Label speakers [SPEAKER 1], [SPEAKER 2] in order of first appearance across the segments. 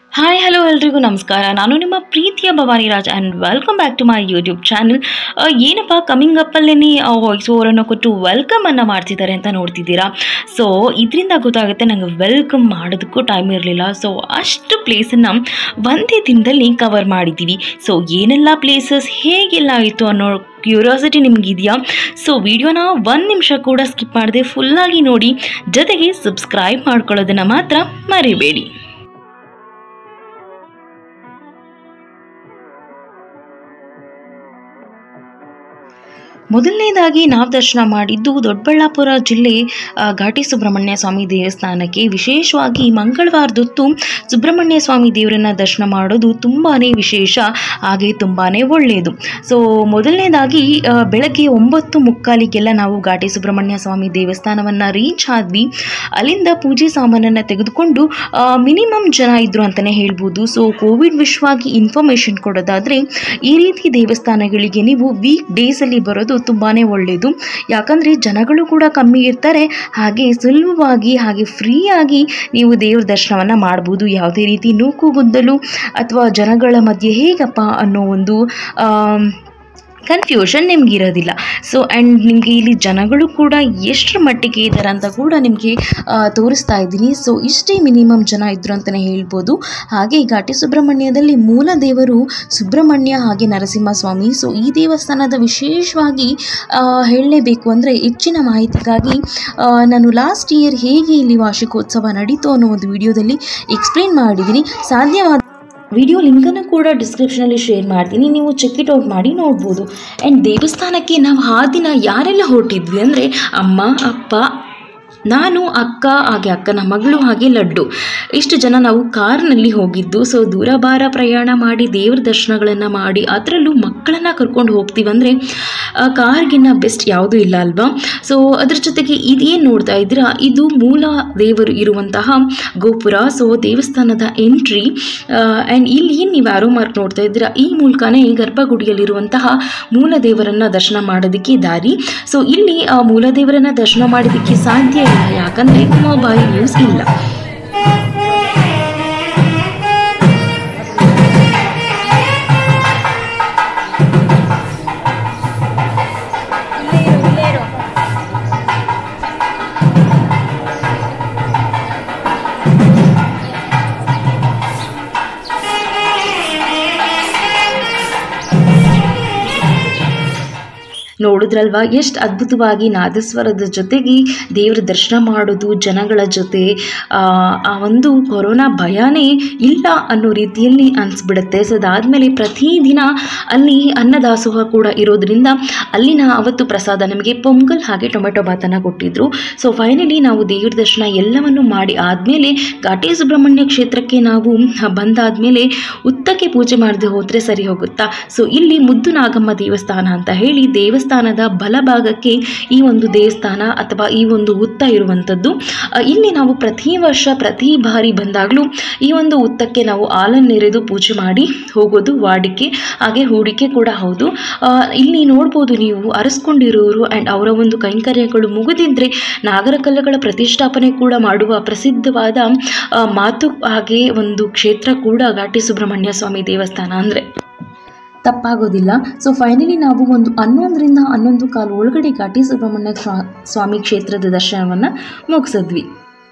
[SPEAKER 1] hi hello ಎಲ್ರಿಗೂ ನಮಸ್ಕಾರ ನಾನು ನಿಮ್ಮ ಪ್ರೀತಿಯ Bhavani Raj and welcome back to my YouTube channel ಏನಪ್ಪ ಕಮಿಂಗ್ ಅಪ್ಪಲ್ಲೇ ವಾಯ್ಸ್ ಓವರನ್ನು ಕೊಟ್ಟು ವೆಲ್ಕಮನ್ನು ಮಾಡ್ತಿದ್ದಾರೆ ಅಂತ ನೋಡ್ತಿದ್ದೀರಾ ಸೊ ಇದರಿಂದ ಗೊತ್ತಾಗುತ್ತೆ ನನಗೆ ವೆಲ್ಕಮ್ ಮಾಡೋದಕ್ಕೂ ಟೈಮ್ ಇರಲಿಲ್ಲ ಸೊ ಅಷ್ಟು ಪ್ಲೇಸನ್ನು ಒಂದೇ ದಿನದಲ್ಲಿ ಕವರ್ ಮಾಡಿದ್ದೀವಿ ಸೊ ಏನೆಲ್ಲ ಪ್ಲೇಸಸ್ ಹೇಗೆಲ್ಲ ಆಯಿತು ಅನ್ನೋ ಕ್ಯೂರಿಯಾಸಿಟಿ ನಿಮಗಿದೆಯಾ ಸೊ ವಿಡಿಯೋನ ಒಂದು ನಿಮಿಷ ಕೂಡ ಸ್ಕಿಪ್ ಮಾಡದೆ ಫುಲ್ಲಾಗಿ ನೋಡಿ ಜೊತೆಗೆ ಸಬ್ಸ್ಕ್ರೈಬ್ ಮಾಡ್ಕೊಳ್ಳೋದನ್ನು ಮಾತ್ರ ಮರಿಬೇಡಿ ಮೊದಲನೇದಾಗಿ ನಾವು ದರ್ಶನ ಮಾಡಿದ್ದು ದೊಡ್ಡಬಳ್ಳಾಪುರ ಜಿಲ್ಲೆ ಆ, ಘಾಟಿ ಸುಬ್ರಹ್ಮಣ್ಯ ಸ್ವಾಮಿ ದೇವಸ್ಥಾನಕ್ಕೆ ವಿಶೇಷವಾಗಿ ಮಂಗಳವಾರದೊತ್ತು ಸುಬ್ರಹ್ಮಣ್ಯ ಸ್ವಾಮಿ ದೇವರನ್ನ ದರ್ಶನ ಮಾಡೋದು ತುಂಬಾ ವಿಶೇಷ ಹಾಗೆ ತುಂಬಾ ಒಳ್ಳೆಯದು ಸೊ ಮೊದಲನೇದಾಗಿ ಆ, ಬೆಳಗ್ಗೆ ಒಂಬತ್ತು ಮುಕ್ಕಾಲಿಗೆಲ್ಲ ನಾವು ಘಾಟಿ ಸುಬ್ರಹ್ಮಣ್ಯ ಸ್ವಾಮಿ ದೇವಸ್ಥಾನವನ್ನು ರೀಚ್ ಆದ್ವಿ ಅಲ್ಲಿಂದ ಪೂಜೆ ಸಾಮಾನನ್ನು ತೆಗೆದುಕೊಂಡು ಮಿನಿಮಮ್ ಜನ ಇದ್ರು ಅಂತಲೇ ಹೇಳ್ಬೋದು ಸೊ ಕೋವಿಡ್ ವಿಷಯವಾಗಿ ಇನ್ಫಾರ್ಮೇಷನ್ ಕೊಡೋದಾದರೆ ಈ ರೀತಿ ದೇವಸ್ಥಾನಗಳಿಗೆ ನೀವು ವೀಕ್ ಡೇಸಲ್ಲಿ ಬರೋದು ತುಂಬಾ ಒಳ್ಳೆಯದು ಯಾಕಂದರೆ ಜನಗಳು ಕೂಡ ಕಮ್ಮಿ ಇರ್ತಾರೆ ಹಾಗೆ ಸುಲಭವಾಗಿ ಹಾಗೆ ಫ್ರೀಯಾಗಿ ನೀವು ದೇವ್ರ ದರ್ಶನವನ್ನು ಮಾಡ್ಬೋದು ಯಾವುದೇ ರೀತಿ ನೂಕುಗುದ್ದಲು ಅಥವಾ ಜನಗಳ ಮಧ್ಯೆ ಹೇಗಪ್ಪ ಅನ್ನೋ ಒಂದು ಆಮ್, ಕನ್ಫ್ಯೂಷನ್ ನಿಮ್ಗೆ ಇರೋದಿಲ್ಲ ಸೊ ಆ್ಯಂಡ್ ನಿಮಗೆ ಇಲ್ಲಿ ಜನಗಳು ಕೂಡ ಎಷ್ಟರ ಮಟ್ಟಿಗೆ ಇದ್ದಾರೆ ಅಂತ ಕೂಡ ನಿಮಗೆ ತೋರಿಸ್ತಾ ಇದ್ದೀನಿ ಸೊ ಇಷ್ಟೇ ಮಿನಿಮಮ್ ಜನ ಇದ್ರು ಅಂತಲೇ ಹೇಳ್ಬೋದು ಹಾಗೆ ಘಾಟಿ ಸುಬ್ರಹ್ಮಣ್ಯದಲ್ಲಿ ಮೂಲ ದೇವರು ಸುಬ್ರಹ್ಮಣ್ಯ ಹಾಗೆ ನರಸಿಂಹಸ್ವಾಮಿ ಸೊ ಈ ದೇವಸ್ಥಾನದ ವಿಶೇಷವಾಗಿ ಆ, ಹೇಳಲೇಬೇಕು ಅಂದರೆ ಹೆಚ್ಚಿನ ಮಾಹಿತಿಗಾಗಿ ಆ, ನಾನು ಲಾಸ್ಟ್ ಇಯರ್ ಹೇಗೆ ಇಲ್ಲಿ ವಾರ್ಷಿಕೋತ್ಸವ ನಡೀತು ಅನ್ನೋ ಒಂದು ವಿಡಿಯೋದಲ್ಲಿ ಎಕ್ಸ್ಪ್ಲೇನ್ ಮಾಡಿದ್ದೀನಿ ಸಾಧ್ಯವಾದ ವಿಡಿಯೋ ಲಿಂಕನ್ನು ಕೂಡ ಡಿಸ್ಕ್ರಿಪ್ಷನಲ್ಲಿ ಶೇರ್ ಮಾಡ್ತೀನಿ ನೀವು ಚೆಕ್ ಇಟ್ ಔಟ್ ಮಾಡಿ ನೋಡ್ಬೋದು ಆ್ಯಂಡ್ ದೇವಸ್ಥಾನಕ್ಕೆ ನಾವು ಆ ದಿನ ಯಾರೆಲ್ಲ ಹೊರಟಿದ್ವಿ ಅಂದರೆ ಅಮ್ಮ ಅಪ್ಪ ನಾನು ಅಕ್ಕ ಹಾಗೆ ಅಕ್ಕನ ಮಗಳು ಹಾಗೆ ಲಡ್ಡು ಇಷ್ಟು ಜನ ನಾವು ಕಾರ್ನಲ್ಲಿ ಹೋಗಿದ್ದು ಸೊ ದೂರಭಾರ ಪ್ರಯಾಣ ಮಾಡಿ ದೇವ್ರ ದರ್ಶನಗಳನ್ನು ಮಾಡಿ ಅದರಲ್ಲೂ ಮಕ್ಕಳನ್ನು ಕರ್ಕೊಂಡು ಹೋಗ್ತೀವಂದರೆ ಕಾರ್ಗಿನ್ನ ಬೆಸ್ಟ್ ಯಾವುದೂ ಇಲ್ಲ ಅಲ್ವಾ ಸೊ ಅದ್ರ ಜೊತೆಗೆ ಇದೇನು ನೋಡ್ತಾ ಇದ್ದೀರಾ ಇದು ಮೂಲ ದೇವರು ಇರುವಂತಹ ಗೋಪುರ ಸೊ ದೇವಸ್ಥಾನದ ಎಂಟ್ರಿ ಆ್ಯಂಡ್ ಇಲ್ಲಿ ಏನು ನೀವು ಆರೋ ಮಾರ್ಕ್ ನೋಡ್ತಾ ಇದ್ದೀರಾ ಈ ಮೂಲಕನೇ ಗರ್ಭಗುಡಿಯಲ್ಲಿರುವಂತಹ ಮೂಲ ದೇವರನ್ನ ದರ್ಶನ ಮಾಡೋದಕ್ಕೆ ದಾರಿ ಸೊ ಇಲ್ಲಿ ಆ ಮೂಲ ದೇವರನ್ನ ದರ್ಶನ ಮಾಡೋದಕ್ಕೆ ಸಾಧ್ಯ ಇಲ್ಲ ಯಾಕಂದರೆ ಮೊಬೈಲ್ ಯೂಸ್ ಇಲ್ಲ ನೋಡಿದ್ರಲ್ವಾ ಎಷ್ಟು ಅದ್ಭುತವಾಗಿ ನಾದಸ್ವರದ ಜೊತೆಗೆ ದೇವರ ದರ್ಶನ ಮಾಡೋದು ಜನಗಳ ಜೊತೆ ಆ, ಆ ಒಂದು ಕೊರೋನಾ ಭಯನೇ ಇಲ್ಲ ಅನ್ನೋ ರೀತಿಯಲ್ಲಿ ಅನಿಸ್ಬಿಡುತ್ತೆ ಸೊ ಅದಾದಮೇಲೆ ಪ್ರತಿದಿನ ಅಲ್ಲಿ ಅನ್ನದಾಸೋಹ ಕೂಡ ಇರೋದ್ರಿಂದ ಅಲ್ಲಿನ ಅವತ್ತು ಪ್ರಸಾದ ನಮಗೆ ಪೊಂಗಲ್ ಹಾಗೆ ಟೊಮೆಟೊ ಬಾತನ್ನು ಕೊಟ್ಟಿದ್ರು ಸೊ ಫೈನಲಿ ನಾವು ದೇವ್ರ ದರ್ಶನ ಎಲ್ಲವನ್ನು ಮಾಡಿ ಆದಮೇಲೆ ಘಾಟಿ ಸುಬ್ರಹ್ಮಣ್ಯ ಕ್ಷೇತ್ರಕ್ಕೆ ನಾವು ಬಂದಾದಮೇಲೆ ಉತ್ತಕ್ಕೆ ಪೂಜೆ ಮಾಡದೆ ಹೋದರೆ ಸರಿ ಹೋಗುತ್ತಾ ಸೊ ಇಲ್ಲಿ ಮುದ್ದು ನಾಗಮ್ಮ ದೇವಸ್ಥಾನ ಅಂತ ಹೇಳಿ ದೇವಸ್ಥಾನದ ಬಲಭಾಗಕ್ಕೆ ಈ ಒಂದು ದೇವಸ್ಥಾನ ಅಥವಾ ಈ ಒಂದು ಉತ್ತ ಇರುವಂಥದ್ದು ಆ, ಇಲ್ಲಿ ನಾವು ಪ್ರತಿ ವರ್ಷ ಪ್ರತಿ ಬಾರಿ ಬಂದಾಗಲೂ ಈ ಒಂದು ಉತ್ತಕ್ಕೆ ನಾವು ಹಾಲನ್ನೆರೆದು ಪೂಜೆ ಮಾಡಿ ಹೋಗೋದು ವಾಡಿಕೆ ಹಾಗೆ ಹೂಡಿಕೆ ಕೂಡ ಹೌದು ಆ, ಇಲ್ಲಿ ನೋಡ್ಬೋದು ನೀವು ಅರಸ್ಕೊಂಡಿರೋರು ಆ್ಯಂಡ್ ಅವರ ಒಂದು ಕೈಂಕರ್ಯಗಳು ಮುಗಿದಿದ್ರೆ ನಾಗರಕಲ್ಲುಗಳ ಪ್ರತಿಷ್ಠಾಪನೆ ಕೂಡ ಮಾಡುವ ಪ್ರಸಿದ್ಧವಾದ ಆ, ಮಾತು ಹಾಗೆ ಒಂದು ಕ್ಷೇತ್ರ ಕೂಡ ಘಾಟಿ ಸುಬ್ರಹ್ಮಣ್ಯ ಸ್ವಾಮಿ ದೇವಸ್ಥಾನ ಅಂದರೆ ತಪ್ಪಾಗೋದಿಲ್ಲ ಸೊ ಫೈನಲಿ ನಾವು ಒಂದು ಹನ್ನೊಂದರಿಂದ ಹನ್ನೊಂದು ಕಾಲು ಒಳಗಡೆ ಘಾಟಿ ಸುಬ್ರಹ್ಮಣ್ಯ ಸ್ವಾ- ಸ್ವಾಮಿ ಕ್ಷೇತ್ರದ ದರ್ಶನವನ್ನು ಮುಗಿಸಿದ್ವಿ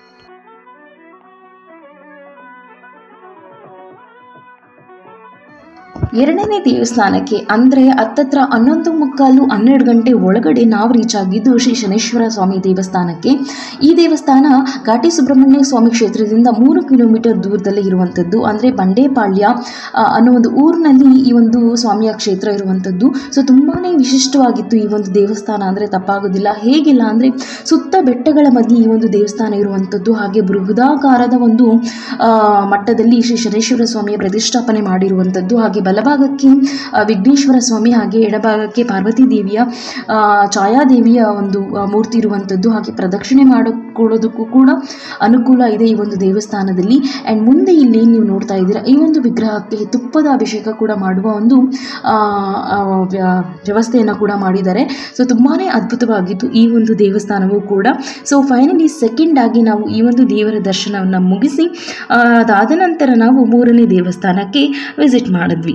[SPEAKER 1] ಎರಡನೇ ದೇವಸ್ಥಾನಕ್ಕೆ ಅಂದರೆ ಹತ್ತತ್ರ ಹನ್ನೊಂದು ಮುಕ್ಕಾಲು ಹನ್ನೆರಡು ಗಂಟೆ ಒಳಗಡೆ ನಾವು ರೀಚ್ ಆಗಿದ್ದು ಶ್ರೀ ಶನೇಶ್ವರ ಸ್ವಾಮಿ ದೇವಸ್ಥಾನಕ್ಕೆ ಈ ದೇವಸ್ಥಾನ ಘಾಟಿ ಸುಬ್ರಹ್ಮಣ್ಯ ಸ್ವಾಮಿ ಕ್ಷೇತ್ರದಿಂದ ಮೂರು ಕಿಲೋಮೀಟರ್ ದೂರದಲ್ಲಿ ಇರುವಂಥದ್ದು ಅಂದರೆ ಬಂಡೇಪಾಳ್ಯ ಆ, ಅನ್ನೋ ಒಂದು ಊರಿನಲ್ಲಿ ಈ ಒಂದು ಸ್ವಾಮಿಯ ಕ್ಷೇತ್ರ ಇರುವಂಥದ್ದು ಸೊ ತುಂಬಾ ವಿಶಿಷ್ಟವಾಗಿತ್ತು ಈ ಒಂದು ದೇವಸ್ಥಾನ ಅಂದರೆ ತಪ್ಪಾಗೋದಿಲ್ಲ ಹೇಗಿಲ್ಲ ಅಂದರೆ ಸುತ್ತ ಬೆಟ್ಟಗಳ ಮಧ್ಯೆ ಈ ಒಂದು ದೇವಸ್ಥಾನ ಇರುವಂಥದ್ದು ಹಾಗೆ ಬೃಹದಾಕಾರದ ಒಂದು ಆ, ಮಟ್ಟದಲ್ಲಿ ಶ್ರೀ ಶನೇಶ್ವರ ಸ್ವಾಮಿಯ ಪ್ರತಿಷ್ಠಾಪನೆ ಮಾಡಿರುವಂಥದ್ದು ಹಾಗೆ ಬಲಭಾಗಕ್ಕೆ ಆ, ವಿಘ್ನೇಶ್ವರ ಸ್ವಾಮಿ ಹಾಗೆ ಎಡಭಾಗಕ್ಕೆ ಪಾರ್ವತಿ ದೇವಿಯ ಆ, ಛಾಯಾದೇವಿಯ ಒಂದು ಆ, ಮೂರ್ತಿ ಇರುವಂಥದ್ದು ಹಾಗೆ ಪ್ರದಕ್ಷಿಣೆ ಮಾಡೋಕ್ಕೆ ಕುತ್ಕೊಳ್ಳೋದಕ್ಕೂ ಕೂಡ ಅನುಕೂಲ ಇದೆ ಈ ಒಂದು ದೇವಸ್ಥಾನದಲ್ಲಿ ಆ್ಯಂಡ್ ಮುಂದೆ ಇಲ್ಲಿ ನೀವು ನೋಡ್ತಾ ಇದ್ದೀರಾ ಈ ಒಂದು ವಿಗ್ರಹಕ್ಕೆ ತುಪ್ಪದ ಅಭಿಷೇಕ ಕೂಡ ಮಾಡುವ ಒಂದು ಆ, ಆ, ವ್ಯ- ವ್ಯವಸ್ಥೆಯನ್ನು ಕೂಡ ಮಾಡಿದ್ದಾರೆ ಸೊ ತುಂಬಾ ಅದ್ಭುತವಾಗಿತ್ತು ಈ ಒಂದು ದೇವಸ್ಥಾನವೂ ಕೂಡ ಸೊ ಫೈನಲಿ ಸೆಕೆಂಡ್ ಆಗಿ ನಾವು ಈ ಒಂದು ದೇವರ ದರ್ಶನವನ್ನು ಮುಗಿಸಿ ಆ, ಅದಾದ ನಂತರ ನಾವು ಮೂರನೇ ದೇವಸ್ಥಾನಕ್ಕೆ ವಿಸಿಟ್ ಮಾಡಿದ್ವಿ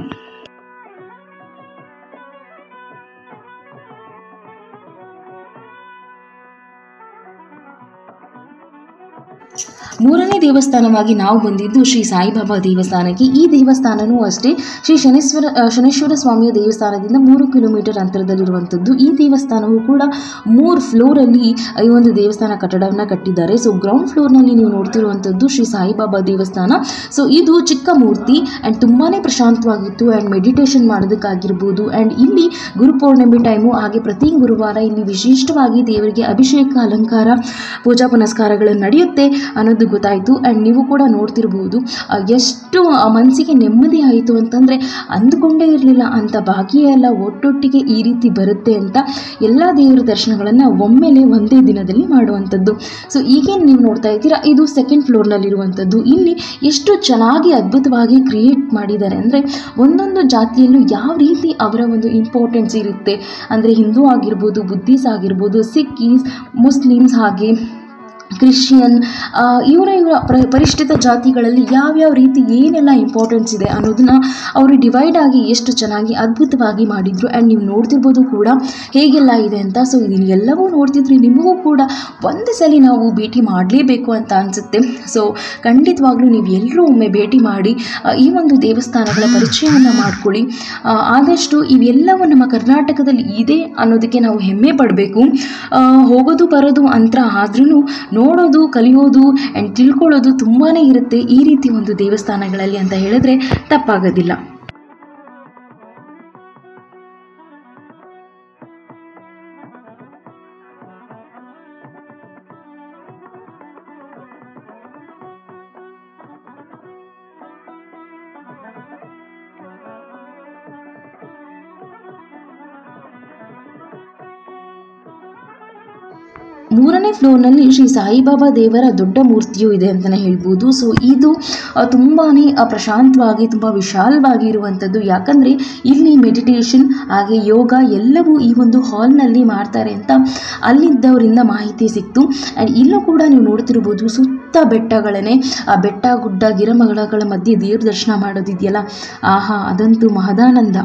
[SPEAKER 1] ಮೂರನೇ ದೇವಸ್ಥಾನವಾಗಿ ನಾವು ಬಂದಿದ್ದು ಶ್ರೀ ಸಾಯಿಬಾಬಾ ದೇವಸ್ಥಾನಕ್ಕೆ ಈ ದೇವಸ್ಥಾನವೂ ಅಷ್ಟೇ ಶ್ರೀ ಶನೇಶ್ವರ ಆ, ಶನೇಶ್ವರ ಸ್ವಾಮಿಯ ದೇವಸ್ಥಾನದಿಂದ ಮೂರು ಕಿಲೋಮೀಟರ್ ಅಂತರದಲ್ಲಿರುವಂಥದ್ದು ಈ ದೇವಸ್ಥಾನವು ಕೂಡ ಮೂರು ಫ್ಲೋರಲ್ಲಿ ಈ ಒಂದು ದೇವಸ್ಥಾನ ಕಟ್ಟಡವನ್ನು ಕಟ್ಟಿದ್ದಾರೆ ಸೊ ಗ್ರೌಂಡ್ ಫ್ಲೋರ್ನಲ್ಲಿ ನೀವು ನೋಡ್ತಿರುವಂಥದ್ದು ಶ್ರೀ ಸಾಯಿಬಾಬಾ ದೇವಸ್ಥಾನ ಸೊ ಇದು ಚಿಕ್ಕ ಮೂರ್ತಿ ಆ್ಯಂಡ್ ತುಂಬಾ ಪ್ರಶಾಂತವಾಗಿತ್ತು ಆ್ಯಂಡ್ ಮೆಡಿಟೇಷನ್ ಮಾಡೋದಕ್ಕಾಗಿರ್ಬೋದು ಆ್ಯಂಡ್ ಇಲ್ಲಿ ಗುರುಪೌರ್ಣಿಮೆ ಟೈಮು ಹಾಗೆ ಪ್ರತಿ ಗುರುವಾರ ಇಲ್ಲಿ ವಿಶಿಷ್ಟವಾಗಿ ದೇವರಿಗೆ ಅಭಿಷೇಕ ಅಲಂಕಾರ ಪೂಜಾ ಪುನಸ್ಕಾರಗಳು ನಡೆಯುತ್ತೆ ಅನ್ನೋದು ಗೊತ್ತಾಯಿತು ಆ್ಯಂಡ್ ನೀವು ಕೂಡ ನೋಡ್ತಿರ್ಬೋದು ಆ, ಎಷ್ಟು ಆ ಮನಸ್ಸಿಗೆ ನೆಮ್ಮದಿ ಆಯಿತು ಅಂತಂದರೆ ಅಂದುಕೊಂಡೇ ಇರಲಿಲ್ಲ ಅಂತ ಭಾಗ್ಯ ಎಲ್ಲ ಒಟ್ಟೊಟ್ಟಿಗೆ ಈ ರೀತಿ ಬರುತ್ತೆ ಅಂತ ಎಲ್ಲ ದೇವರ ದರ್ಶನಗಳನ್ನು ಒಮ್ಮೆಲೆ ಒಂದೇ ದಿನದಲ್ಲಿ ಮಾಡುವಂಥದ್ದು ಸೊ ಈಗೇನು ನೀವು ನೋಡ್ತಾ ಇದ್ದೀರಾ ಇದು ಸೆಕೆಂಡ್ ಫ್ಲೋರ್ನಲ್ಲಿರುವಂಥದ್ದು ಇಲ್ಲಿ ಎಷ್ಟು ಚೆನ್ನಾಗಿ ಅದ್ಭುತವಾಗಿ ಕ್ರಿಯೇಟ್ ಮಾಡಿದ್ದಾರೆ ಅಂದರೆ ಒಂದೊಂದು ಜಾತಿಯಲ್ಲೂ ಯಾವ ರೀತಿ ಅವರ ಒಂದು ಇಂಪಾರ್ಟೆನ್ಸ್ ಇರುತ್ತೆ ಅಂದರೆ ಹಿಂದೂ ಆಗಿರ್ಬೋದು ಬುದ್ಧಿಸ್ ಆಗಿರ್ಬೋದು ಸಿಕ್ಕೀಸ್ ಮುಸ್ಲಿಮ್ಸ್ ಹಾಗೆ ಕ್ರಿಶ್ಚಿಯನ್ ಆ, ಇವರ ಇವರ ಪ್ರ ಪರಿಷ್ಠಿತ ಜಾತಿಗಳಲ್ಲಿ ಯಾವ್ಯಾವ ರೀತಿ ಏನೆಲ್ಲ ಇಂಪಾರ್ಟೆನ್ಸ್ ಇದೆ ಅನ್ನೋದನ್ನ ಅವರು ಡಿವೈಡ್ ಆಗಿ ಎಷ್ಟು ಚೆನ್ನಾಗಿ ಅದ್ಭುತವಾಗಿ ಮಾಡಿದರು ಆ್ಯಂಡ್ ನೀವು ನೋಡ್ತಿರ್ಬೋದು ಕೂಡ ಹೇಗೆಲ್ಲ ಇದೆ ಅಂತ ಸೊ ಇದನ್ನು ಎಲ್ಲವೂ ನೋಡ್ತಿದ್ರೆ ನಿಮಗೂ ಕೂಡ ಒಂದು ಸಲ ನಾವು ಭೇಟಿ ಮಾಡಲೇಬೇಕು ಅಂತ ಅನಿಸುತ್ತೆ ಸೊ ಖಂಡಿತವಾಗ್ಲೂ ನೀವು ಎಲ್ಲರೂ ಒಮ್ಮೆ ಭೇಟಿ ಮಾಡಿ ಆ, ಈ ಒಂದು ದೇವಸ್ಥಾನಗಳ ಪರಿಚಯವನ್ನು ಮಾಡ್ಕೊಳ್ಳಿ ಆ, ಆದಷ್ಟು ಇವೆಲ್ಲವೂ ನಮ್ಮ ಕರ್ನಾಟಕದಲ್ಲಿ ಇದೆ ಅನ್ನೋದಕ್ಕೆ ನಾವು ಹೆಮ್ಮೆ ಪಡಬೇಕು ಹೋಗೋದು ಬರೋದು ಅಂತ ಆದ್ರೂ ನೋಡೋದು ಕಲಿಯೋದು ಆ್ಯಂಡ್ ತಿಳ್ಕೊಳ್ಳೋದು ತುಂಬಾ ಇರುತ್ತೆ ಈ ರೀತಿ ಒಂದು ದೇವಸ್ಥಾನಗಳಲ್ಲಿ ಅಂತ ಹೇಳಿದ್ರೆ ತಪ್ಪಾಗೋದಿಲ್ಲ ಮೂರನೇ ಫ್ಲೋರ್ನಲ್ಲಿ ಶ್ರೀ ಸಾಯಿಬಾಬಾ ದೇವರ ದೊಡ್ಡ ಮೂರ್ತಿಯೂ ಇದೆ ಅಂತಲೇ ಹೇಳ್ಬೋದು ಸೊ ಇದು ತುಂಬಾ ಪ್ರಶಾಂತವಾಗಿ ತುಂಬ ವಿಶಾಲವಾಗಿ ಇರುವಂಥದ್ದು ಯಾಕಂದರೆ ಇಲ್ಲಿ ಮೆಡಿಟೇಷನ್ ಹಾಗೆ ಯೋಗ ಎಲ್ಲವೂ ಈ ಒಂದು ಹಾಲ್ನಲ್ಲಿ ಮಾಡ್ತಾರೆ ಅಂತ ಅಲ್ಲಿದ್ದವರಿಂದ ಮಾಹಿತಿ ಸಿಕ್ತು ಆ್ಯಂಡ್ ಇಲ್ಲೂ ಕೂಡ ನೀವು ನೋಡ್ತಿರ್ಬೋದು ಸುತ್ತ ಬೆಟ್ಟಗಳೇ ಆ ಬೆಟ್ಟ ಗುಡ್ಡ ಗಿರಮಗಳ ಮಧ್ಯೆ ದೇವ್ರ ದರ್ಶನ ಮಾಡೋದಿದೆಯಲ್ಲ ಆಹಾ ಅದಂತೂ ಮಹದಾನಂದ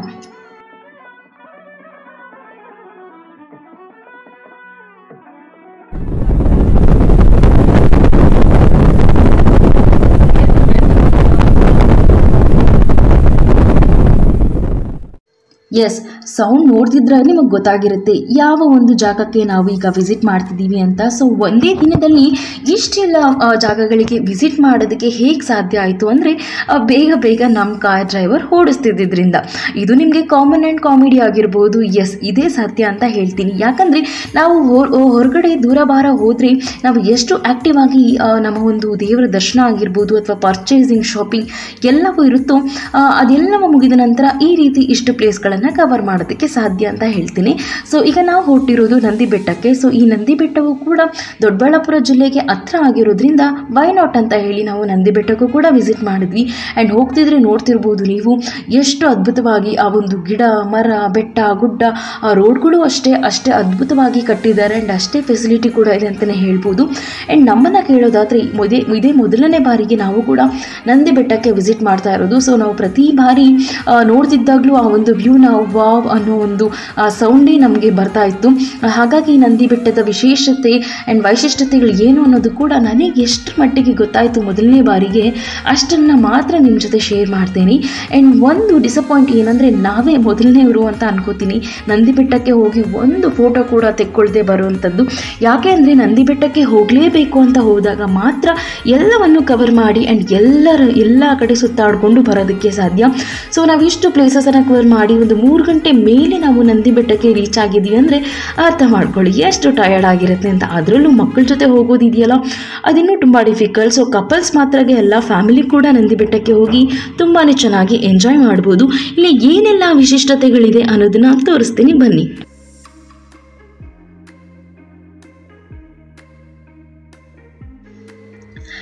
[SPEAKER 1] ಎಸ್ ಸೌಂಡ್ ನೋಡ್ತಿದ್ರೆ ನಿಮಗೆ ಗೊತ್ತಾಗಿರುತ್ತೆ ಯಾವ ಒಂದು ಜಾಗಕ್ಕೆ ನಾವು ಈಗ ವಿಸಿಟ್ ಮಾಡ್ತಿದ್ದೀವಿ ಅಂತ ಸೊ ಒಂದೇ ದಿನದಲ್ಲಿ ಇಷ್ಟೆಲ್ಲ ಆ, ಜಾಗಗಳಿಗೆ ವಿಸಿಟ್ ಮಾಡೋದಕ್ಕೆ ಹೇಗೆ ಸಾಧ್ಯ ಆಯಿತು ಅಂದರೆ ಬೇಗ ಬೇಗ ನಮ್ಮ ಕಾರ್ ಡ್ರೈವರ್ ಓಡಿಸ್ತಿದ್ದರಿಂದ ಇದು ನಿಮಗೆ ಕಾಮನ್ ಆ್ಯಂಡ್ ಕಾಮಿಡಿ ಆಗಿರ್ಬೋದು ಎಸ್ ಇದೇ ಸಾಧ್ಯ ಅಂತ ಹೇಳ್ತೀನಿ ಯಾಕಂದರೆ ನಾವು ಹೊರ್- ಹೊರಗಡೆ ದೂರ ಭಾರ ಹೋದರೆ ನಾವು ಎಷ್ಟು ಆ್ಯಕ್ಟಿವ್ ಆಗಿ ಆ, ನಮ್ಮ ಒಂದು ದೇವರ ದರ್ಶನ ಆಗಿರ್ಬೋದು ಅಥವಾ ಪರ್ಚೇಸಿಂಗ್ ಶಾಪಿಂಗ್ ಎಲ್ಲವೂ ಇರುತ್ತೋ ಆ, ಅದೆಲ್ಲವೂ ಮುಗಿದ ನಂತರ ಈ ರೀತಿ ಇಷ್ಟು ಪ್ಲೇಸ್ಗಳನ್ನು ಕವರ್ ಮಾಡೋದಕ್ಕೆ ಸಾಧ್ಯ ಅಂತ ಹೇಳ್ತೀನಿ ಸೊ ಈಗ ನಾವು ಹೊರಟಿರೋದು ನಂದಿ ಬೆಟ್ಟಕ್ಕೆ ಸೊ ಈ ನಂದಿ ಬೆಟ್ಟವು ಕೂಡ ದೊಡ್ಡಬಳ್ಳಾಪುರ ಜಿಲ್ಲೆಗೆ ಹತ್ರ ಆಗಿರೋದ್ರಿಂದ ವೈ ನಾಟ್ ಅಂತ ಹೇಳಿ ನಾವು ನಂದಿ ಬೆಟ್ಟಕ್ಕೂ ಕೂಡ ವಿಸಿಟ್ ಮಾಡಿದ್ವಿ ಆ್ಯಂಡ್ ಹೋಗ್ತಿದ್ರೆ ನೋಡ್ತಿರ್ಬೋದು ನೀವು ಎಷ್ಟು ಅದ್ಭುತವಾಗಿ ಆ ಒಂದು ಗಿಡ ಮರ ಬೆಟ್ಟ ಗುಡ್ಡ ಆ ರೋಡ್ಗಳು ಅಷ್ಟೇ ಅಷ್ಟೇ ಅದ್ಭುತವಾಗಿ ಕಟ್ಟಿದ್ದಾರೆ ಆ್ಯಂಡ್ ಅಷ್ಟೇ ಫೆಸಿಲಿಟಿ ಕೂಡ ಇದೆ ಅಂತಲೇ ಹೇಳ್ಬೋದು ಆ್ಯಂಡ್ ನಮ್ಮನ್ನು ಕೇಳೋದಾದರೆ ಇದೇ ಇದೇ ಮೊದಲನೇ ಬಾರಿಗೆ ನಾವು ಕೂಡ ನಂದಿ ಬೆಟ್ಟಕ್ಕೆ ವಿಸಿಟ್ ಮಾಡ್ತಾ ಇರೋದು ಸೊ ನಾವು ಪ್ರತಿ ಬಾರಿ ಆ, ನೋಡ್ತಿದ್ದಾಗಲೂ ಆ ಒಂದು ವ್ಯೂನ ವಾವ್ ಅನ್ನೋ ಒಂದು ಸೌಂಡೇ ನಮಗೆ ಬರ್ತಾ ಇತ್ತು ಹಾಗಾಗಿ ನಂದಿ ಬೆಟ್ಟದ ವಿಶೇಷತೆ ಆ್ಯಂಡ್ ವೈಶಿಷ್ಟ್ಯತೆಗಳು ಏನು ಅನ್ನೋದು ಕೂಡ ನನಗೆ ಎಷ್ಟು ಮಟ್ಟಿಗೆ ಗೊತ್ತಾಯಿತು ಮೊದಲನೇ ಬಾರಿಗೆ ಅಷ್ಟನ್ನು ಮಾತ್ರ ನಿಮ್ಮ ಜೊತೆ ಶೇರ್ ಮಾಡ್ತೀನಿ ಆ್ಯಂಡ್ ಒಂದು ಡಿಸಪಾಯಿಂಟ್ ಏನಂದರೆ ನಾವೇ ಮೊದಲನೇವರು ಅಂತ ಅನ್ಕೋತೀನಿ ನಂದಿ ಬೆಟ್ಟಕ್ಕೆ ಹೋಗಿ ಒಂದು ಫೋಟೋ ಕೂಡ ತೆಕ್ಕೊಳ್ದೆ ಬರುವಂಥದ್ದು ಯಾಕೆ ಅಂದರೆ ನಂದಿ ಬೆಟ್ಟಕ್ಕೆ ಹೋಗಲೇಬೇಕು ಅಂತ ಹೋದಾಗ ಮಾತ್ರ ಎಲ್ಲವನ್ನು ಕವರ್ ಮಾಡಿ ಆ್ಯಂಡ್ ಎಲ್ಲರ ಎಲ್ಲ ಕಡೆ ಸುತ್ತಾಡಿಕೊಂಡು ಬರೋದಕ್ಕೆ ಸಾಧ್ಯ ಸೊ ನಾವಿಷ್ಟು ಪ್ಲೇಸಸನ್ನು ಕವರ್ ಮಾಡಿ ಒಂದು ಮೂರು ಗಂಟೆ ಮೇಲೆ ನಾವು ನಂದಿ ಬೆಟ್ಟಕ್ಕೆ ರೀಚ್ ಆಗಿದ್ದೀವಿ ಅಂದರೆ ಅರ್ಥ ಮಾಡ್ಕೊಳ್ಳಿ ಎಷ್ಟು ಟಯರ್ಡ್ ಆಗಿರುತ್ತೆ ಅಂತ ಅದರಲ್ಲೂ ಮಕ್ಕಳ ಜೊತೆ ಹೋಗೋದಿದೆಯಲ್ಲ ಅದಿನ್ನೂ ತುಂಬ ಡಿಫಿಕಲ್ಟ್ ಸೊ ಕಪಲ್ಸ್ ಮಾತ್ರಗೆ ಎಲ್ಲ ಫ್ಯಾಮಿಲಿ ಕೂಡ ನಂದಿ ಬೆಟ್ಟಕ್ಕೆ ಹೋಗಿ ತುಂಬಾ ಚೆನ್ನಾಗಿ ಎಂಜಾಯ್ ಮಾಡ್ಬೋದು ಇಲ್ಲಿ ಏನೆಲ್ಲ ವಿಶಿಷ್ಟತೆಗಳಿದೆ ಅನ್ನೋದನ್ನ ತೋರಿಸ್ತೀನಿ ಬನ್ನಿ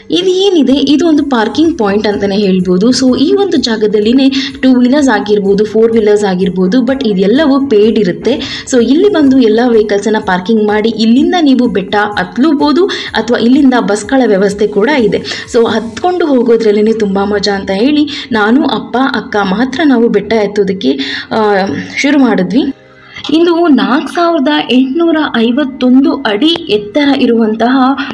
[SPEAKER 1] ಇದು ಏನಿದೆ ಇದು ಒಂದು ಪಾರ್ಕಿಂಗ್ ಪಾಯಿಂಟ್ ಅಂತಲೇ ಹೇಳ್ಬೋದು ಸೊ ಈ ಒಂದು ಜಾಗದಲ್ಲಿನೇ ಟೂ ವೀಲರ್ಸ್ ಆಗಿರ್ಬೋದು ಫೋರ್ ವೀಲರ್ಸ್ ಆಗಿರ್ಬೋದು ಬಟ್ ಇದೆಲ್ಲವೂ ಪೇಯ್ಡ್ ಇರುತ್ತೆ ಸೊ ಇಲ್ಲಿ ಬಂದು ಎಲ್ಲ ವೆಹಿಕಲ್ಸನ್ನು ಪಾರ್ಕಿಂಗ್ ಮಾಡಿ ಇಲ್ಲಿಂದ ನೀವು ಬೆಟ್ಟ ಹತ್ಲೂಬೋದು ಅಥವಾ ಇಲ್ಲಿಂದ ಬಸ್ಗಳ ವ್ಯವಸ್ಥೆ ಕೂಡ ಇದೆ ಸೊ ಹತ್ಕೊಂಡು ಹೋಗೋದ್ರಲ್ಲೇ ತುಂಬ ಮಜಾ ಅಂತ ಹೇಳಿ ನಾನು ಅಪ್ಪ ಅಕ್ಕ ಮಾತ್ರ ನಾವು ಬೆಟ್ಟ ಎತ್ತೋದಕ್ಕೆ ಆ, ಶುರು ಮಾಡಿದ್ವಿ ಇದು ನಾಲ್ಕು ಸಾವಿರದ ಎಂಟುನೂರ ಐವತ್ತೊಂದು ಅಡಿ ಎತ್ತರ ಇರುವಂತಹ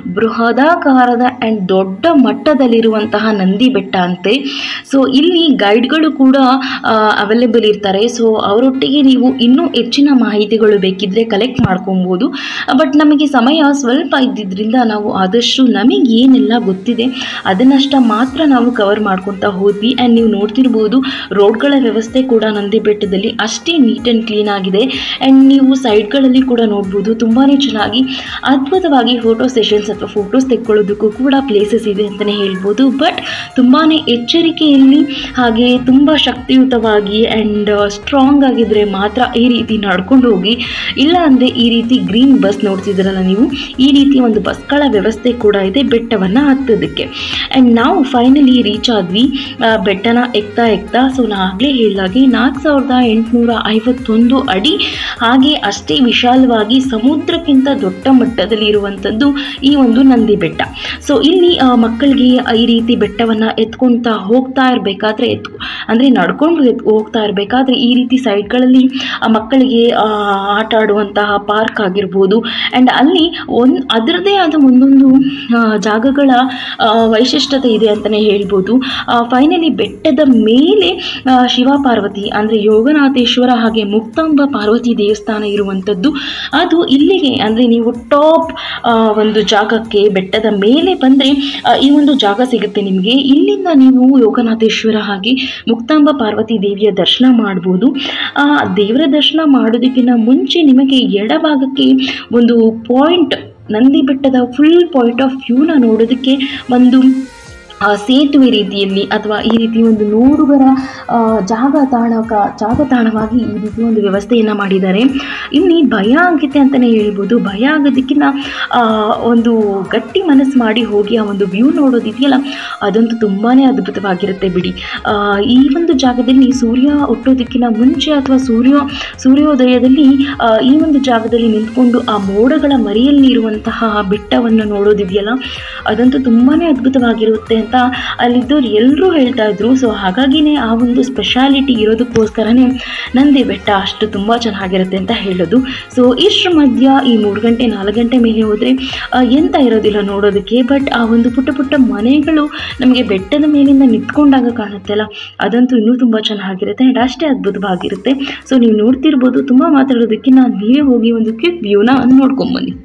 [SPEAKER 1] ಬೃಹದಾಕಾರದ ಆ್ಯಂಡ್ ದೊಡ್ಡ ಮಟ್ಟದಲ್ಲಿರುವಂತಹ ನಂದಿ ಬೆಟ್ಟ ಅಂತೆ ಸೊ ಇಲ್ಲಿ ಗೈಡ್ಗಳು ಕೂಡ ಅವೈಲೇಬಲ್ ಇರ್ತಾರೆ ಸೊ ಅವರೊಟ್ಟಿಗೆ ನೀವು ಇನ್ನೂ ಹೆಚ್ಚಿನ ಮಾಹಿತಿಗಳು ಬೇಕಿದ್ದರೆ ಕಲೆಕ್ಟ್ ಮಾಡ್ಕೊಬೋದು ಬಟ್ ನಮಗೆ ಸಮಯ ಸ್ವಲ್ಪ ಇದ್ದಿದ್ದರಿಂದ ನಾವು ಆದಷ್ಟು ನಮಗೆ ಏನೆಲ್ಲ ಗೊತ್ತಿದೆ ಅದನ್ನಷ್ಟ ಮಾತ್ರ ನಾವು ಕವರ್ ಮಾಡ್ಕೊತಾ ಹೋದ್ವಿ ಆ್ಯಂಡ್ ನೀವು ನೋಡ್ತಿರ್ಬೋದು ರೋಡ್ಗಳ ವ್ಯವಸ್ಥೆ ಕೂಡ ನಂದಿ ಬೆಟ್ಟದಲ್ಲಿ ಅಷ್ಟೇ ನೀಟ್ ಆ್ಯಂಡ್ ಕ್ಲೀನ್ ಆಗಿದೆ ಆ್ಯಂಡ್ ನೀವು ಸೈಡ್ಗಳಲ್ಲಿ ಕೂಡ ನೋಡ್ಬೋದು ತುಂಬಾ ಚೆನ್ನಾಗಿ ಅದ್ಭುತವಾಗಿ ಫೋಟೋ ಸೆಷನ್ಸ್ ಅಥವಾ ಫೋಟೋಸ್ ತೆಕ್ಕೊಳ್ಳೋದಕ್ಕೂ ಕೂಡ ಪ್ಲೇಸಸ್ ಇದೆ ಅಂತಲೇ ಹೇಳ್ಬೋದು ಬಟ್ ತುಂಬಾ ಎಚ್ಚರಿಕೆಯಲ್ಲಿ ಹಾಗೆ ತುಂಬ ಶಕ್ತಿಯುತವಾಗಿ ಆ್ಯಂಡ್ ಸ್ಟ್ರಾಂಗ್ ಆಗಿದ್ದರೆ ಮಾತ್ರ ಈ ರೀತಿ ನಡ್ಕೊಂಡು ಹೋಗಿ ಇಲ್ಲ ಅಂದರೆ ಈ ರೀತಿ ಗ್ರೀನ್ ಬಸ್ ನೋಡ್ತಿದ್ದೀರಲ್ಲ ನೀವು ಈ ರೀತಿ ಒಂದು ಬಸ್ಗಳ ವ್ಯವಸ್ಥೆ ಕೂಡ ಇದೆ ಬೆಟ್ಟವನ್ನು ಹತ್ತೋದಕ್ಕೆ ಆ್ಯಂಡ್ ನಾವು ಫೈನಲಿ ರೀಚ್ ಆದ್ವಿ ಆ, ಬೆಟ್ಟನ ಎಕ್ತಾ ಎಕ್ತಾ ಸೊ ನಾ ಆಗಲೇ ಹೇಳಿದಾಗೆ ನಾಲ್ಕು ಸಾವಿರದ ಎಂಟುನೂರ ಐವತ್ತೊಂದು ಅಡಿ ಹಾಗೆ ಅಷ್ಟೇ ವಿಶಾಲವಾಗಿ ಸಮುದ್ರಕ್ಕಿಂತ ದೊಡ್ಡ ಮಟ್ಟದಲ್ಲಿ ಇರುವಂಥದ್ದು ಈ ಒಂದು ನಂದಿ ಬೆಟ್ಟ ಸೊ ಇಲ್ಲಿ ಆ, ಮಕ್ಕಳಿಗೆ ಈ ರೀತಿ ಬೆಟ್ಟವನ್ನು ಎತ್ಕೊಳ್ತಾ ಹೋಗ್ತಾ ಇರಬೇಕಾದ್ರೆ ಎತ್ ಅಂದರೆ ನಡ್ಕೊಂಡು ಎತ್ ಹೋಗ್ತಾ ಇರಬೇಕಾದ್ರೆ ಈ ರೀತಿ ಸೈಡ್ಗಳಲ್ಲಿ ಆ ಮಕ್ಕಳಿಗೆ ಆ, ಆಟ ಆಡುವಂತಹ ಪಾರ್ಕ್ ಆಗಿರ್ಬೋದು ಆ್ಯಂಡ್ ಅಲ್ಲಿ ಒಂದು ಅದರದ್ದೇ ಆದ ಒಂದೊಂದು ಆ, ಜಾಗಗಳ ಆ, ವೈಶಿಷ್ಟ್ಯತೆ ಇದೆ ಅಂತಲೇ ಹೇಳ್ಬೋದು ಫೈನಲಿ ಬೆಟ್ಟದ ಮೇಲೆ ಆ, ಶಿವ ಪಾರ್ವತಿ ಅಂದರೆ ಯೋಗನಾಥೇಶ್ವರ ಹಾಗೆ ಮುಕ್ತಾಂಬ ಪಾರ್ವತಿ ದೇವಸ್ಥಾನ ಇರುವಂಥದ್ದು ಅದು ಇಲ್ಲಿಗೆ ಅಂದರೆ ನೀವು ಟಾಪ್ ಒಂದು ಜಾಗಕ್ಕೆ ಬೆಟ್ಟದ ಮೇಲೆ ಬಂದರೆ ಈ ಒಂದು ಜಾಗ ಸಿಗುತ್ತೆ ನಿಮಗೆ ಇಲ್ಲಿಂದ ನೀವು ಯೋಗನಾಥೇಶ್ವರ ಹಾಗೆ ಮುಕ್ತಾಂಬ ಪಾರ್ವತಿ ದೇವಿಯ ದರ್ಶನ ಮಾಡ್ಬೋದು ಆ ದೇವರ ದರ್ಶನ ಮಾಡೋದಕ್ಕಿಂತ ಮುಂಚೆ ನಿಮಗೆ ಎಡಭಾಗಕ್ಕೆ ಒಂದು ಪಾಯಿಂಟ್ ನಂದಿ ಬೆಟ್ಟದ ಫುಲ್ ಪಾಯಿಂಟ್ ಆಫ್ ವ್ಯೂನ ನೋಡೋದಕ್ಕೆ ಒಂದು ಆ, ಸೇತುವೆ ರೀತಿಯಲ್ಲಿ ಅಥವಾ ಈ ರೀತಿ ಒಂದು ನೋಡುಗರ ಆ, ಜಾಗ ತಾಣಕ ಜಾಗ ತಾಣವಾಗಿ ಈ ರೀತಿ ಒಂದು ವ್ಯವಸ್ಥೆಯನ್ನು ಮಾಡಿದ್ದಾರೆ ಇಲ್ಲಿ ಭಯ ಆಗುತ್ತೆ ಅಂತಲೇ ಹೇಳ್ಬೋದು ಭಯ ಆಗೋದಕ್ಕಿಂತ ಆ, ಒಂದು ಗಟ್ಟಿ ಮನಸ್ಸು ಮಾಡಿ ಹೋಗಿ ಆ ಒಂದು ವ್ಯೂ ನೋಡೋದಿದೆಯಲ್ಲ ಅದಂತೂ ತುಂಬಾ ಅದ್ಭುತವಾಗಿರುತ್ತೆ ಬಿಡಿ ಆ, ಈ ಒಂದು ಜಾಗದಲ್ಲಿ ಸೂರ್ಯ ಹುಟ್ಟೋದಕ್ಕಿಂತ ಮುಂಚೆ ಅಥವಾ ಸೂರ್ಯ ಸೂರ್ಯೋದಯದಲ್ಲಿ ಆ, ಈ ಒಂದು ಜಾಗದಲ್ಲಿ ನಿಂತ್ಕೊಂಡು ಆ ಮೋಡಗಳ ಮರೆಯಲ್ಲಿ ಇರುವಂತಹ ಬೆಟ್ಟವನ್ನು ನೋಡೋದಿದೆಯಲ್ಲ ಅದಂತೂ ತುಂಬಾ ಅದ್ಭುತವಾಗಿರುತ್ತೆ ಅಂತ ಅಲ್ಲಿದ್ದವ್ರು ಎಲ್ಲರೂ ಹೇಳ್ತಾ ಇದ್ರು ಸೊ ಹಾಗಾಗಿನೇ ಆ ಒಂದು ಸ್ಪೆಷಾಲಿಟಿ ಇರೋದಕ್ಕೋಸ್ಕರನೇ ನಂದಿ ಬೆಟ್ಟ ಅಷ್ಟು ತುಂಬ ಚೆನ್ನಾಗಿರುತ್ತೆ ಅಂತ ಹೇಳೋದು ಸೊ ಇಷ್ಟರ ಮಧ್ಯ ಈ ಮೂರು ಗಂಟೆ ನಾಲ್ಕು ಗಂಟೆ ಮೇಲೆ ಹೋದರೆ ಎಂತ ಇರೋದಿಲ್ಲ ನೋಡೋದಕ್ಕೆ ಬಟ್ ಆ ಒಂದು ಪುಟ್ಟ ಪುಟ್ಟ ಮನೆಗಳು ನಮಗೆ ಬೆಟ್ಟದ ಮೇಲಿಂದ ನಿಂತ್ಕೊಂಡಾಗ ಕಾಣುತ್ತಲ್ಲ ಅದಂತೂ ಇನ್ನೂ ತುಂಬ ಚೆನ್ನಾಗಿರುತ್ತೆ ಆ್ಯಂಡ್ ಅಷ್ಟೇ ಅದ್ಭುತವಾಗಿರುತ್ತೆ ಸೊ ನೀವು ನೋಡ್ತಿರ್ಬೋದು ತುಂಬ ಮಾತಾಡೋದಕ್ಕಿಂತ ನೀವೇ ಹೋಗಿ ಒಂದು ಕ್ವಿಕ್ ವ್ಯೂನ ನೋಡ್ಕೊಂಬನ್ನಿ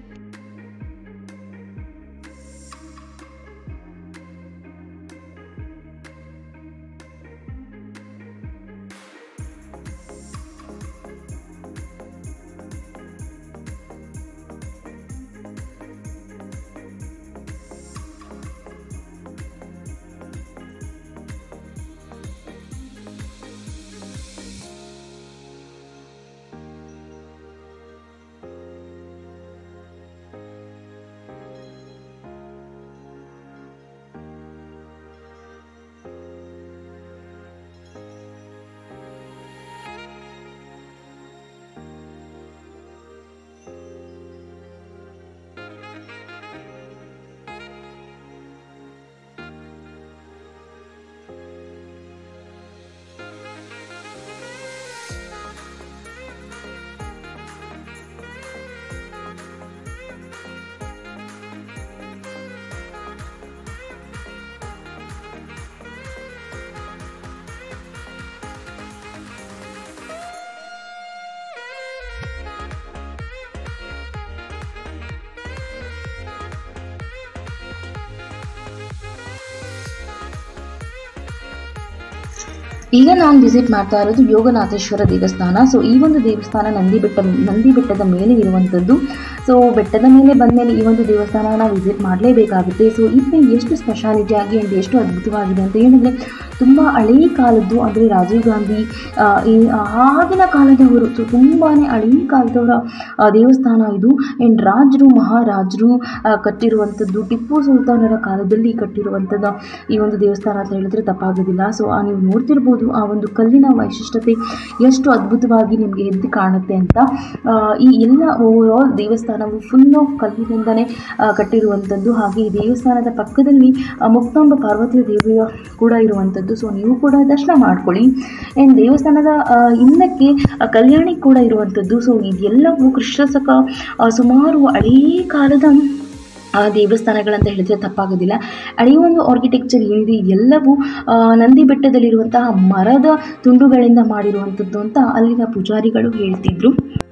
[SPEAKER 1] ಈಗ ನಾನು ವಿಸಿಟ್ ಮಾಡ್ತಾ ಇರೋದು ಯೋಗನಾಥೇಶ್ವರ ದೇವಸ್ಥಾನ ಸೊ ಈ ಒಂದು ದೇವಸ್ಥಾನ ನಂದಿ ಬೆಟ್ಟ ನಂದಿ ಬೆಟ್ಟದ ಮೇಲೆ ಇರುವಂಥದ್ದು ಸೊ ಬೆಟ್ಟದ ಮೇಲೆ ಬಂದಮೇಲೆ ಈ ಒಂದು ದೇವಸ್ಥಾನನ ವಿಸಿಟ್ ಮಾಡಲೇಬೇಕಾಗುತ್ತೆ ಸೊ ಇಲ್ಲಿ ಎಷ್ಟು ಸ್ಪೆಷಾಲಿಟಿ ಆಗಿ ಆ್ಯಂಡ್ ಎಷ್ಟು ಅದ್ಭುತವಾಗಿದೆ ಅಂತ ಹೇಳಿದ್ರೆ ತುಂಬ ಹಳೆಯ ಕಾಲದ್ದು ಅಂದರೆ ರಾಜೀವ್ ಗಾಂಧಿ ಆ, ಈ ಆಗಿನ ಕಾಲದವರು ಸೊ ತುಂಬಾ ಹಳೆಯ ಕಾಲದವರ ಆ, ದೇವಸ್ಥಾನ ಇದು ಆ್ಯಂಡ್ ರಾಜರು ಮಹಾರಾಜರು ಆ, ಕಟ್ಟಿರುವಂಥದ್ದು ಟಿಪ್ಪು ಸುಲ್ತಾನರ ಕಾಲದಲ್ಲಿ ಕಟ್ಟಿರುವಂಥದ್ದು ಈ ಒಂದು ದೇವಸ್ಥಾನ ಅಂತ ಹೇಳಿದ್ರೆ ತಪ್ಪಾಗೋದಿಲ್ಲ ಸೊ ನೀವು ನೋಡ್ತಿರ್ಬೋದು ಆ ಒಂದು ಕಲ್ಲಿನ ವೈಶಿಷ್ಟ್ಯತೆ ಎಷ್ಟು ಅದ್ಭುತವಾಗಿ ನಿಮಗೆ ಎದ್ದು ಕಾಣುತ್ತೆ ಅಂತ ಆ, ಈ ಎಲ್ಲ ಓವರಾಲ್ ದೇವಸ್ಥಾನವು ಫುಲ್ ಆಫ್ ಕಲ್ಲಿನಿಂದನೇ ಆ, ಕಟ್ಟಿರುವಂಥದ್ದು ಹಾಗೆ ಈ ದೇವಸ್ಥಾನದ ಪಕ್ಕದಲ್ಲಿ ಆ, ಮುಕ್ತಾಂಬ ಪಾರ್ವತಿ ದೇವಿಯ ಕೂಡ ಇರುವಂಥದ್ದು ಸೊ ನೀವು ಕೂಡ ದರ್ಶನ ಮಾಡ್ಕೊಳ್ಳಿ ಆ್ಯಂಡ್ ದೇವಸ್ಥಾನದ ಆ, ಹಿಂದಕ್ಕೆ ಆ, ಕಲ್ಯಾಣಿ ಕೂಡ ಇರುವಂಥದ್ದು ಸೊ ಇದೆಲ್ಲವೂ ಕ್ರಿಸ್ತಶಕ ಆ, ಸುಮಾರು ಹಳೇ ಕಾಲದ ಆ ದೇವಸ್ಥಾನಗಳಂತ ಹೇಳಿದ್ರೆ ತಪ್ಪಾಗೋದಿಲ್ಲ ಹಳೆಯ ಒಂದು ಆರ್ಕಿಟೆಕ್ಚರ್ ಏನಿದೆ ಇದೆಲ್ಲವೂ ಆ, ನಂದಿ ಬೆಟ್ಟದಲ್ಲಿರುವಂತಹ ಮರದ ತುಂಡುಗಳಿಂದ ಮಾಡಿರುವಂಥದ್ದು ಅಂತ ಅಲ್ಲಿನ ಪೂಜಾರಿಗಳು ಹೇಳ್ತಿದ್ರು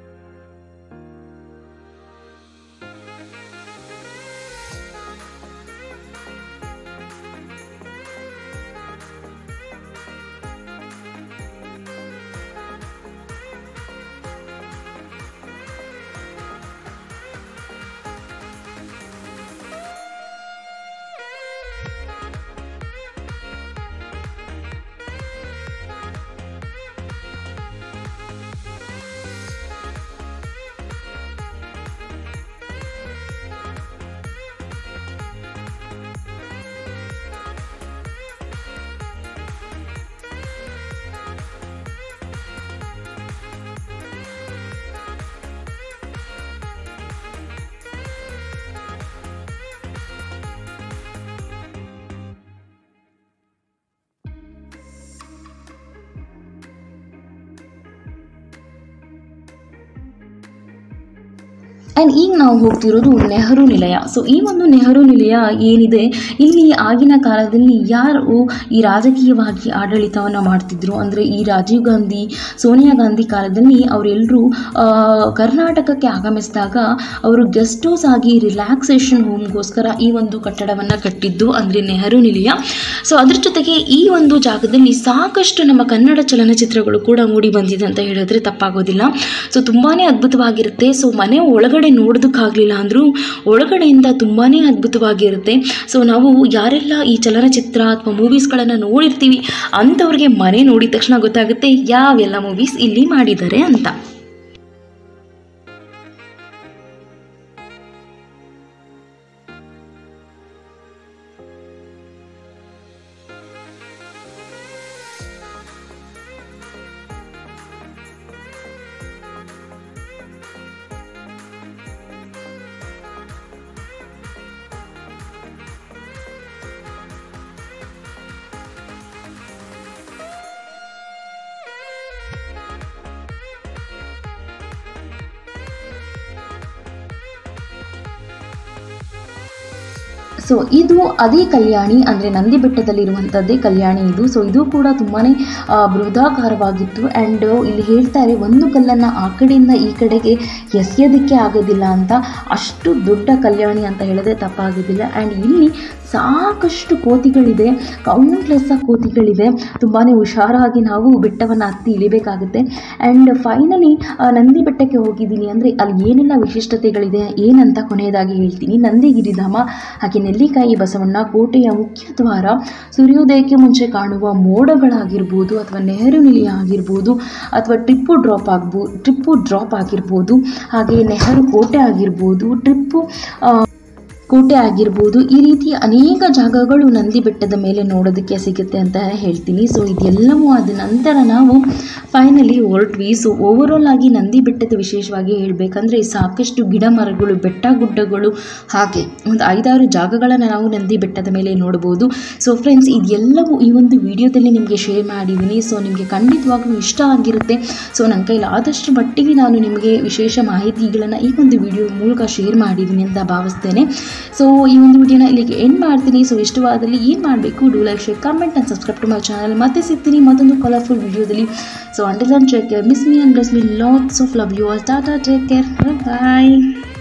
[SPEAKER 1] ಆ್ಯಂಡ್ ಈಗ ನಾವು ಹೋಗ್ತಿರೋದು ನೆಹರು ನಿಲಯ ಸೊ ಈ ಒಂದು ನೆಹರು ನಿಲಯ ಏನಿದೆ ಇಲ್ಲಿ ಆಗಿನ ಕಾಲದಲ್ಲಿ ಯಾರು ಈ ರಾಜಕೀಯವಾಗಿ ಆಡಳಿತವನ್ನು ಮಾಡ್ತಿದ್ರು ಅಂದರೆ ಈ ರಾಜೀವ್ ಗಾಂಧಿ ಸೋನಿಯಾ ಗಾಂಧಿ ಕಾಲದಲ್ಲಿ ಅವರೆಲ್ಲರೂ ಕರ್ನಾಟಕಕ್ಕೆ ಆಗಮಿಸಿದಾಗ ಅವರು ಗೆಸ್ಟ್ ಹೌಸ್ ಆಗಿ ರಿಲ್ಯಾಕ್ಸೇಷನ್ ಹೋಮ್ಗೋಸ್ಕರ ಈ ಒಂದು ಕಟ್ಟಡವನ್ನು ಕಟ್ಟಿದ್ದು ಅಂದರೆ ನೆಹರು ನಿಲಯ ಸೊ ಅದ್ರ ಜೊತೆಗೆ ಈ ಒಂದು ಜಾಗದಲ್ಲಿ ಸಾಕಷ್ಟು ನಮ್ಮ ಕನ್ನಡ ಚಲನಚಿತ್ರಗಳು ಕೂಡ ಮೂಡಿ ಬಂದಿದೆ ಅಂತ ಹೇಳಿದ್ರೆ ತಪ್ಪಾಗೋದಿಲ್ಲ ಸೊ ತುಂಬಾ ಅದ್ಭುತವಾಗಿರುತ್ತೆ ಸೊ ಮನೆ ಒಳಗಡೆ ನೋಡೋದಕ್ಕಾಗಲಿಲ್ಲ ಅಂದರೂ ಒಳಗಡೆಯಿಂದ ತುಂಬಾ ಅದ್ಭುತವಾಗಿರುತ್ತೆ ಸೊ ನಾವು ಯಾರೆಲ್ಲ ಈ ಚಲನಚಿತ್ರ ಅಥವಾ ಮೂವೀಸ್ಗಳನ್ನು ನೋಡಿರ್ತೀವಿ ಅಂಥವ್ರಿಗೆ ಮನೆ ನೋಡಿದ ತಕ್ಷಣ ಗೊತ್ತಾಗುತ್ತೆ ಯಾವೆಲ್ಲ ಮೂವೀಸ್ ಇಲ್ಲಿ ಮಾಡಿದ್ದಾರೆ ಅಂತ ಸೊ ಇದು ಅದೇ ಕಲ್ಯಾಣಿ ಅಂದರೆ ನಂದಿ ಬೆಟ್ಟದಲ್ಲಿರುವಂಥದ್ದೇ ಕಲ್ಯಾಣಿ ಇದು ಸೊ ಇದು ಕೂಡ ತುಂಬಾ ಬೃಹದಾಕಾರವಾಗಿತ್ತು ಆ್ಯಂಡ್ ಇಲ್ಲಿ ಹೇಳ್ತಾರೆ ಒಂದು ಕಲ್ಲನ್ನು ಆ ಕಡೆಯಿಂದ ಈ ಕಡೆಗೆ ಎಸೆಯೋದಕ್ಕೆ ಆಗೋದಿಲ್ಲ ಅಂತ ಅಷ್ಟು ದೊಡ್ಡ ಕಲ್ಯಾಣಿ ಅಂತ ಹೇಳಿದ್ರೆ ತಪ್ಪಾಗೋದಿಲ್ಲ ಆ್ಯಂಡ್ ಇಲ್ಲಿ ಸಾಕಷ್ಟು ಕೋತಿಗಳಿದೆ ಕೌಂಟ್ಲೆಸ್ ಕೋತಿಗಳಿದೆ ತುಂಬಾ ಹುಷಾರಾಗಿ ನಾವು ಬೆಟ್ಟವನ್ನು ಹತ್ತಿ ಇಳಿಬೇಕಾಗುತ್ತೆ ಆ್ಯಂಡ್ ಫೈನಲಿ ನಂದಿ ಬೆಟ್ಟಕ್ಕೆ ಹೋಗಿದ್ದೀನಿ ಅಂದರೆ ಅಲ್ಲಿ ಏನೆಲ್ಲ ವಿಶಿಷ್ಟತೆಗಳಿದೆ ಏನಂತ ಕೊನೆಯದಾಗಿ ಹೇಳ್ತೀನಿ ನಂದಿಗಿರಿಧಾಮ ಹಾಗೆ ನೆಲ್ಲಿಕಾಯಿ ಬಸವಣ್ಣ ಕೋಟೆಯ ಮುಖ್ಯ ದ್ವಾರ ಸೂರ್ಯೋದಯಕ್ಕೆ ಮುಂಚೆ ಕಾಣುವ ಮೋಡಗಳಾಗಿರ್ಬೋದು ಅಥವಾ ನೆಹರು ನಿಲಯ ಆಗಿರ್ಬೋದು ಅಥವಾ ಟ್ರಿಪ್ಪು ಡ್ರಾಪ್ ಆಗ್ಬೋ ಟ್ರಿಪ್ಪು ಡ್ರಾಪ್ ಆಗಿರ್ಬೋದು ಹಾಗೆ ನೆಹರು ಕೋಟೆ ಆಗಿರ್ಬೋದು ಟ್ರಿಪ್ಪು ಆ, ಕೋಟೆ ಆಗಿರ್ಬೋದು ಈ ರೀತಿ ಅನೇಕ ಜಾಗಗಳು ನಂದಿ ಬೆಟ್ಟದ ಮೇಲೆ ನೋಡೋದಕ್ಕೆ ಸಿಗುತ್ತೆ ಅಂತ ಹೇಳ್ತೀನಿ ಸೊ ಇದೆಲ್ಲವೂ ಆದ ನಂತರ ನಾವು ಫೈನಲಿ ಹೊರಟ್ವಿ ಸೊ ಓವರಾಲ್ ಆಗಿ ನಂದಿ ಬೆಟ್ಟದ ವಿಶೇಷವಾಗಿ ಹೇಳಬೇಕಂದ್ರೆ ಸಾಕಷ್ಟು ಗಿಡ ಮರಗಳು ಬೆಟ್ಟ ಗುಡ್ಡಗಳು ಹಾಗೆ ಒಂದು ಐದಾರು ಜಾಗಗಳನ್ನು ನಾವು ನಂದಿ ಬೆಟ್ಟದ ಮೇಲೆ ನೋಡ್ಬೋದು ಸೊ ಫ್ರೆಂಡ್ಸ್ ಇದೆಲ್ಲವೂ ಈ ಒಂದು ವಿಡಿಯೋದಲ್ಲಿ ನಿಮಗೆ ಶೇರ್ ಮಾಡಿದ್ದೀನಿ ಸೊ ನಿಮಗೆ ಖಂಡಿತವಾಗ್ಲೂ ಇಷ್ಟ ಆಗಿರುತ್ತೆ ಸೊ ನನ್ನ ಕೈಲಿ ಆದಷ್ಟು ಮಟ್ಟಿಗೆ ನಾನು ನಿಮಗೆ ವಿಶೇಷ ಮಾಹಿತಿಗಳನ್ನು ಈ ಒಂದು ವಿಡಿಯೋ ಮೂಲಕ ಶೇರ್ ಮಾಡಿದ್ದೀನಿ ಅಂತ ಭಾವಿಸ್ತೇನೆ ಸೊ ಈ ಒಂದು ವಿಡಿಯೋನ ಇಲ್ಲಿಗೆ ಎಂಡ್ ಮಾಡ್ತೀನಿ ಸೊ ಇಷ್ಟವಾದಲ್ಲಿ ಏನು ಮಾಡಬೇಕು do like share comment and subscribe to my channel ಮತ್ತೆ ಸಿಗ್ತೀನಿ ಮತ್ತೊಂದು ಕಲರ್ಫುಲ್ ವಿಡಿಯೋದಲ್ಲಿ so until take care miss me and bless me lots of love you all tata take care bye